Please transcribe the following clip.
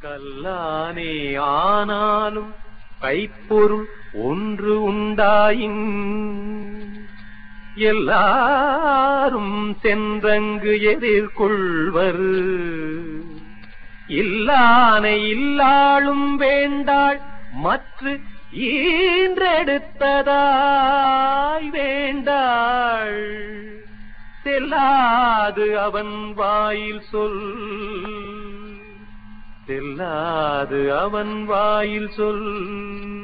கல்லானே ஆனாலும் கைப்பொருள் ஒன்று உண்டாயின் எல்லாரும் சென்றங்கு எதிர்கொள்வர் இல்லானை இல்லாளும் வேண்டாள் மற்ற ஈன்றெடுத்ததாய் வேண்டாள் செல்லாது அவன் வாயில் சொல் செல்லாது அவன் வாயில் சொல்